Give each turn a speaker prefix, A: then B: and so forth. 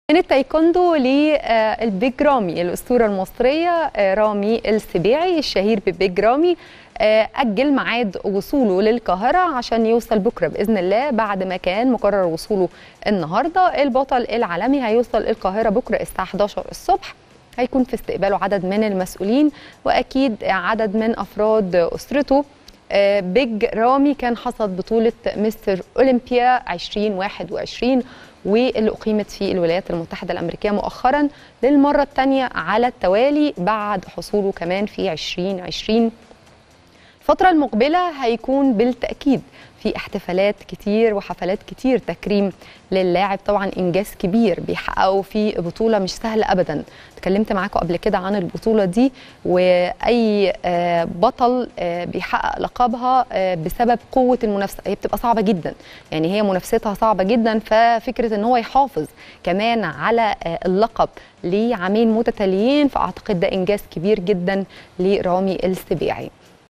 A: من التايكوندو للبيج رامي الأسطورة المصرية رامي السبيعي الشهير ببيج رامي أجل ميعاد وصوله للقاهرة عشان يوصل بكرة بإذن الله بعد ما كان مقرر وصوله النهاردة البطل العالمي هيوصل القاهرة بكرة الساعة 11 الصبح هيكون في استقباله عدد من المسؤولين وأكيد عدد من أفراد أسرته بيج رامي كان حصد بطولة مستر أولمبيا 2021 واللي أقيمت في الولايات المتحدة الأمريكية مؤخرا للمرة الثانية على التوالي بعد حصوله كمان في 2020 الفترة المقبلة هيكون بالتأكيد في احتفالات كتير وحفلات كتير تكريم للاعب طبعا انجاز كبير بيحققه في بطوله مش سهله ابدا اتكلمت معاكم قبل كده عن البطوله دي واي بطل بيحقق لقبها بسبب قوه المنافسه هي بتبقى صعبه جدا يعني هي منافستها صعبه جدا ففكره ان هو يحافظ كمان على اللقب لعامين متتاليين فاعتقد ده انجاز كبير جدا لرامي السبيعي